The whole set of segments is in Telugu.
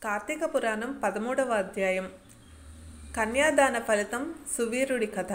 కార్తీక పురాణం పదమూడవ అధ్యాయం కన్యాదాన ఫలితం సువీరుడి కథ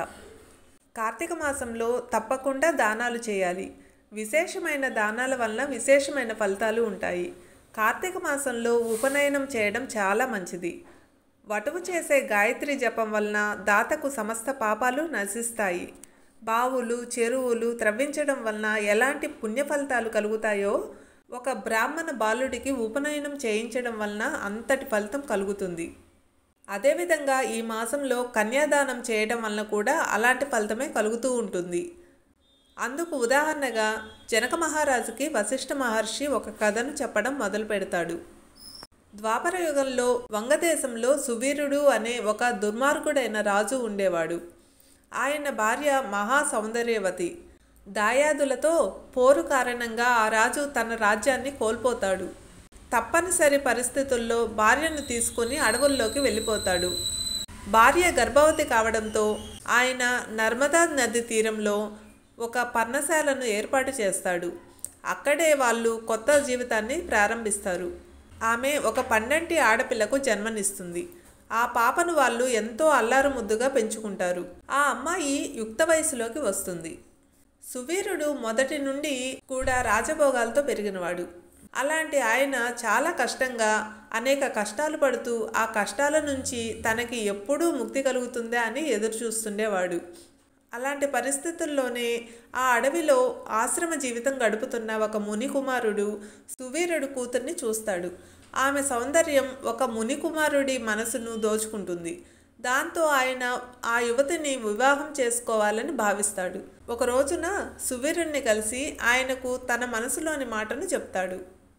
కార్తీక మాసంలో తప్పకుండా దానాలు చేయాలి విశేషమైన దానాల వలన విశేషమైన ఫలితాలు ఉంటాయి కార్తీక మాసంలో ఉపనయనం చేయడం చాలా మంచిది వటువు చేసే గాయత్రి జపం వలన దాతకు సమస్త పాపాలు నశిస్తాయి బావులు చెరువులు త్రవ్వించడం వలన ఎలాంటి పుణ్య ఫలితాలు కలుగుతాయో ఒక బ్రాహ్మణ బాలుడికి ఉపనయనం చేయించడం వలన అంతటి ఫలితం కలుగుతుంది అదేవిధంగా ఈ మాసంలో కన్యాదానం చేయడం వలన కూడా అలాంటి ఫలితమే కలుగుతూ ఉంటుంది అందుకు ఉదాహరణగా జనక మహారాజుకి వశిష్ఠ మహర్షి ఒక కథను చెప్పడం మొదలు పెడతాడు ద్వాపర యుగంలో వంగదేశంలో సువీరుడు అనే ఒక దుర్మార్గుడైన రాజు ఉండేవాడు ఆయన భార్య మహా సౌందర్యవతి దాయాదులతో పోరు కారణంగా ఆ రాజు తన రాజ్యాన్ని కోల్పోతాడు తప్పనిసరి పరిస్థితుల్లో భార్యను తీసుకుని అడవుల్లోకి వెళ్ళిపోతాడు భార్య గర్భవతి కావడంతో ఆయన నర్మదా నది తీరంలో ఒక పర్ణశాలను ఏర్పాటు చేస్తాడు అక్కడే వాళ్ళు కొత్త జీవితాన్ని ప్రారంభిస్తారు ఆమె ఒక పన్నెంటి ఆడపిల్లకు జన్మనిస్తుంది ఆ పాపను వాళ్ళు ఎంతో అల్లారు ముద్దుగా పెంచుకుంటారు ఆ అమ్మాయి యుక్త వయసులోకి వస్తుంది సువీరుడు మొదటి నుండి కూడా రాజభోగాలతో పెరిగినవాడు అలాంటి ఆయన చాలా కష్టంగా అనేక కష్టాలు పడుతూ ఆ కష్టాల నుంచి తనకి ఎప్పుడూ ముక్తి కలుగుతుందా అని ఎదురు చూస్తుండేవాడు అలాంటి పరిస్థితుల్లోనే ఆ అడవిలో ఆశ్రమ జీవితం గడుపుతున్న ఒక ముని కుమారుడు సువీరుడు కూతుర్ని చూస్తాడు ఆమె సౌందర్యం ఒక ముని కుమారుడి మనసును దోచుకుంటుంది దాంతో ఆయన ఆ యువతిని వివాహం చేసుకోవాలని భావిస్తాడు ఒక రోజున సువీరుణ్ణి కలిసి ఆయనకు తన మనసులోని మాటను చెప్తాడు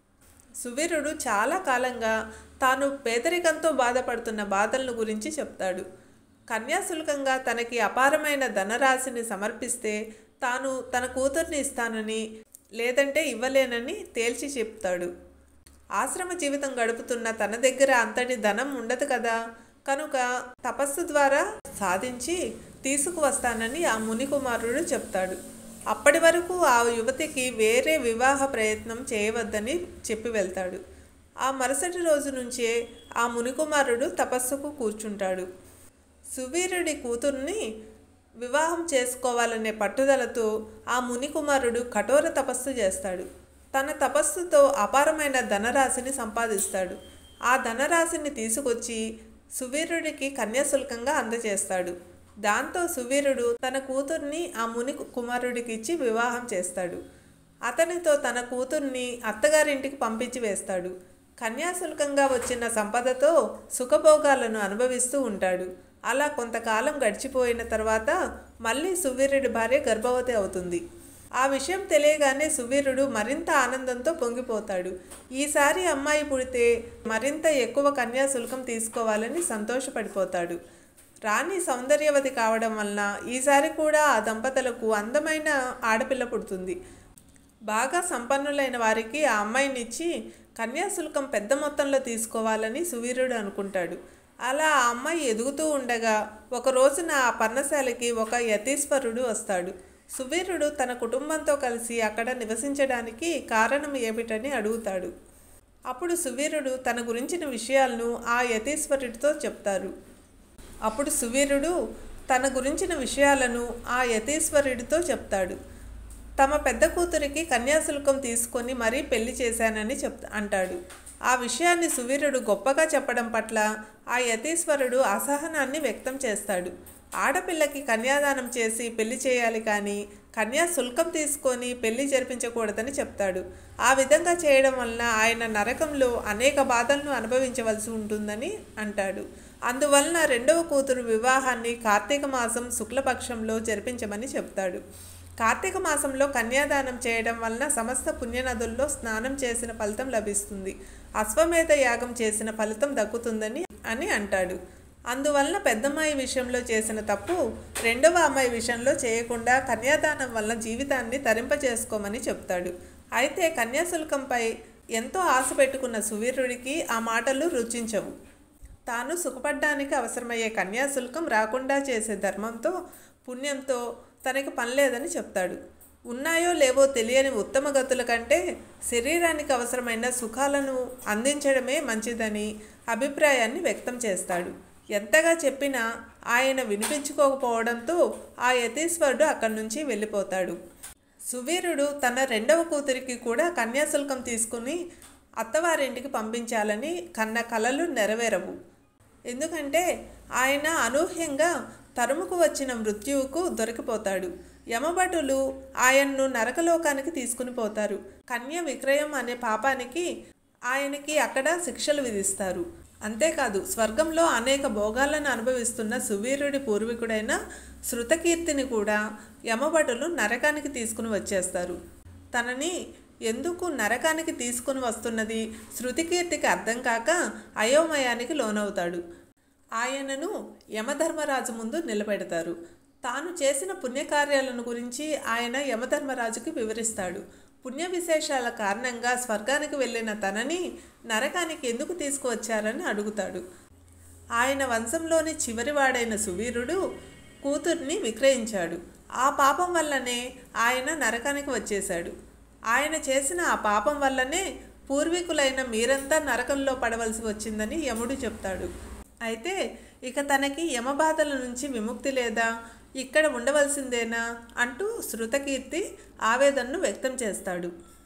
సువీరుడు చాలా కాలంగా తాను పేదరికంతో బాధపడుతున్న బాధలను గురించి చెప్తాడు కన్యాశుల్కంగా తనకి అపారమైన ధనరాశిని సమర్పిస్తే తాను తన కూతుర్ని ఇస్తానని లేదంటే ఇవ్వలేనని తేల్చి చెప్తాడు ఆశ్రమ జీవితం గడుపుతున్న తన దగ్గర అంతటి ధనం ఉండదు కదా కనుక తపస్సు ద్వారా సాధించి తీసుకువస్తానని ఆ ముని కుమారుడు చెప్తాడు అప్పటి వరకు ఆ యువతికి వేరే వివాహ ప్రయత్నం చేయవద్దని చెప్పి వెళ్తాడు ఆ మరుసటి రోజు నుంచే ఆ మునికుమారుడు తపస్సుకు కూర్చుంటాడు సువీరుడి కూతుర్ని వివాహం చేసుకోవాలనే పట్టుదలతో ఆ మునికుమారుడు కఠోర తపస్సు చేస్తాడు తన తపస్సుతో అపారమైన ధనరాశిని సంపాదిస్తాడు ఆ ధనరాశిని తీసుకొచ్చి సువీరుడికి కన్యాశుల్కంగా అందజేస్తాడు దాంతో సువీరుడు తన కూతుర్ని ఆ ముని కుమారుడికి ఇచ్చి వివాహం చేస్తాడు అతనితో తన కూతుర్ని అత్తగారింటికి పంపించి వేస్తాడు కన్యాశుల్కంగా వచ్చిన సంపదతో సుఖభోగాలను అనుభవిస్తూ ఉంటాడు అలా కొంతకాలం గడిచిపోయిన తర్వాత మళ్ళీ సువీరుడి భార్య గర్భవతి అవుతుంది ఆ విషయం తెలియగానే సువీరుడు మరింత ఆనందంతో పొంగిపోతాడు ఈసారి అమ్మాయి పుడితే మరింత ఎక్కువ కన్యాశుల్కం తీసుకోవాలని సంతోషపడిపోతాడు రాణి సౌందర్యవతి కావడం వలన ఈసారి కూడా ఆ దంపతులకు అందమైన ఆడపిల్ల పుడుతుంది బాగా సంపన్నులైన వారికి ఆ అమ్మాయినిచ్చి కన్యాశుల్కం పెద్ద మొత్తంలో తీసుకోవాలని సువీరుడు అనుకుంటాడు అలా ఆ అమ్మాయి ఎదుగుతూ ఉండగా ఒక రోజున ఆ పర్ణశాలకి ఒక యతీశ్వరుడు వస్తాడు సువీరుడు తన కుటుంబంతో కలిసి అక్కడ నివసించడానికి కారణం ఏమిటని అడుగుతాడు అప్పుడు సువీరుడు తన గురించిన విషయాలను ఆ యతీశ్వరుడితో చెప్తారు అప్పుడు సువీరుడు తన గురించిన విషయాలను ఆ యతీశ్వరుడితో చెప్తాడు తమ పెద్ద కూతురికి కన్యాశుల్కం తీసుకొని మరీ పెళ్లి చేశానని చెప్ అంటాడు ఆ విషయాన్ని సువీరుడు గొప్పగా చెప్పడం పట్ల ఆ యతీశ్వరుడు అసహనాన్ని వ్యక్తం చేస్తాడు ఆడపిల్లకి కన్యాదానం చేసి పెళ్లి చేయాలి కానీ కన్యాశుల్కం తీసుకొని పెళ్లి జరిపించకూడదని చెప్తాడు ఆ విధంగా చేయడం వలన ఆయన నరకంలో అనేక బాధలను అనుభవించవలసి ఉంటుందని అంటాడు అందువలన రెండవ కూతురు వివాహాన్ని కార్తీక మాసం శుక్లపక్షంలో జరిపించమని చెప్తాడు కార్తీక మాసంలో కన్యాదానం చేయడం వలన సమస్త పుణ్యనదుల్లో స్నానం చేసిన ఫలితం లభిస్తుంది అశ్వమేధ యాగం చేసిన ఫలితం దక్కుతుందని అని అంటాడు అందువలన పెద్దమ్మాయి విషయంలో చేసిన తప్పు రెండవ అమ్మాయి విషయంలో చేయకుండా కన్యాదానం వల్ల జీవితాన్ని తరింపజేసుకోమని చెప్తాడు అయితే కన్యాశుల్కంపై ఎంతో ఆశ పెట్టుకున్న సువీరుడికి ఆ మాటలు రుచించవు తాను సుఖపడ్డానికి అవసరమయ్యే కన్యాశుల్కం రాకుండా చేసే ధర్మంతో పుణ్యంతో తనకి పనిలేదని చెప్తాడు ఉన్నాయో లేవో తెలియని ఉత్తమ గతుల కంటే శరీరానికి అవసరమైన సుఖాలను అందించడమే మంచిదని అభిప్రాయాన్ని వ్యక్తం చేస్తాడు ఎంతగా చెప్పినా ఆయన వినిపించుకోకపోవడంతో ఆ యతీశ్వరుడు అక్కడి నుంచి వెళ్ళిపోతాడు సువీరుడు తన రెండవ కూతురికి కూడా కన్యాశుల్కం తీసుకుని అత్తవారింటికి పంపించాలని కన్న కలలు నెరవేరవు ఎందుకంటే ఆయన అనూహ్యంగా తరుముకు వచ్చిన మృత్యువుకు దొరికిపోతాడు యమభటులు ఆయన్ను నరకలోకానికి తీసుకుని పోతారు కన్య విక్రయం అనే పాపానికి ఆయనకి అక్కడ శిక్షలు విధిస్తారు అంతేకాదు స్వర్గంలో అనేక భోగాలను అనుభవిస్తున్న సువీరుడి పూర్వీకుడైన శృతకీర్తిని కూడా యమభటులు నరకానికి తీసుకుని వచ్చేస్తారు తనని ఎందుకు నరకానికి తీసుకుని వస్తున్నది శృతికీర్తికి అర్థం కాక అయోమయానికి లోనవుతాడు ఆయనను యమధర్మరాజు ముందు నిలబెడతారు తాను చేసిన పుణ్యకార్యాలను గురించి ఆయన యమధర్మరాజుకి వివరిస్తాడు పుణ్య విశేషాల కారణంగా స్వర్గానికి వెళ్ళిన తనని నరకానికి ఎందుకు తీసుకువచ్చారని అడుగుతాడు ఆయన వంశంలోని చివరివాడైన సువీరుడు కూతుర్ని విక్రయించాడు ఆ పాపం వల్లనే ఆయన నరకానికి వచ్చేశాడు ఆయన చేసిన ఆ పాపం వల్లనే పూర్వీకులైన మీరంతా నరకంలో పడవలసి వచ్చిందని యముడు చెప్తాడు అయితే ఇక తనకి యమబాధల నుంచి విముక్తి లేదా ఇక్కడ ఉండవలసిందేనా అంటూ శృతకీర్తి ఆవేదనను వ్యక్తం చేస్తాడు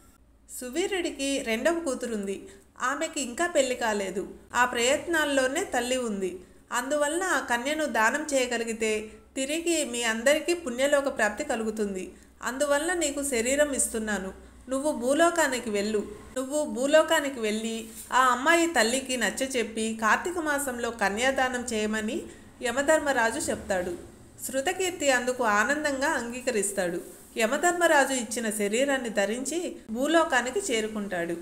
సువీరుడికి రెండవ కూతురుంది ఆమెకి ఇంకా పెళ్లి కాలేదు ఆ ప్రయత్నాల్లోనే తల్లి ఉంది అందువలన ఆ కన్యను దానం చేయగలిగితే తిరిగి మీ అందరికీ పుణ్యలోక ప్రాప్తి కలుగుతుంది అందువలన నీకు శరీరం ఇస్తున్నాను నువ్వు భూలోకానికి వెళ్ళు నువ్వు భూలోకానికి వెళ్ళి ఆ అమ్మాయి తల్లికి నచ్చచెప్పి కార్తీక మాసంలో కన్యాదానం చేయమని యమధర్మరాజు చెప్తాడు శృతకీర్తి అందుకు ఆనందంగా అంగీకరిస్తాడు యమధర్మరాజు ఇచ్చిన శరీరాన్ని ధరించి భూలోకానికి చేరుకుంటాడు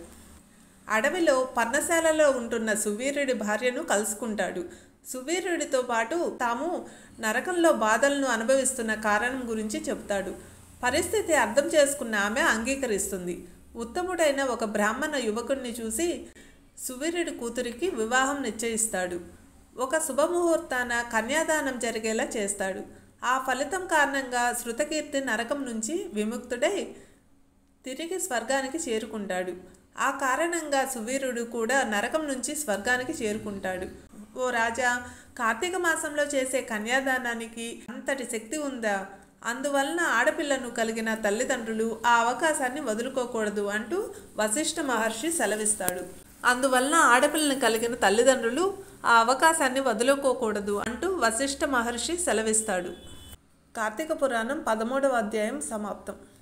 అడవిలో పర్ణశాలలో ఉంటున్న సువీరుడి భార్యను కలుసుకుంటాడు సువీరుడితో పాటు తాము నరకంలో బాధలను అనుభవిస్తున్న కారణం గురించి చెప్తాడు పరిస్థితి అర్థం చేసుకున్న ఆమె అంగీకరిస్తుంది ఉత్తముడైన ఒక బ్రాహ్మణ యువకుడిని చూసి సువీరుడి కూతురికి వివాహం నిశ్చయిస్తాడు ఒక శుభముహూర్తాన కన్యాదానం జరిగేలా చేస్తాడు ఆ ఫలితం కారణంగా శృతకీర్తి నరకం నుంచి విముక్తుడై తిరిగి స్వర్గానికి చేరుకుంటాడు ఆ కారణంగా సువీరుడు కూడా నరకం నుంచి స్వర్గానికి చేరుకుంటాడు ఓ రాజా కార్తీక మాసంలో చేసే కన్యాదానానికి అంతటి శక్తి ఉందా అందువలన ఆడపిల్లను కలిగిన తల్లిదండ్రులు ఆ అవకాశాన్ని వదులుకోకూడదు అంటూ వశిష్ఠ మహర్షి సెలవిస్తాడు అందువలన ఆడపిల్లను కలిగిన తల్లిదండ్రులు ఆ అవకాశాన్ని వదులుకోకూడదు అంటూ వశిష్ఠ మహర్షి సెలవిస్తాడు కార్తీక పురాణం పదమూడవ అధ్యాయం సమాప్తం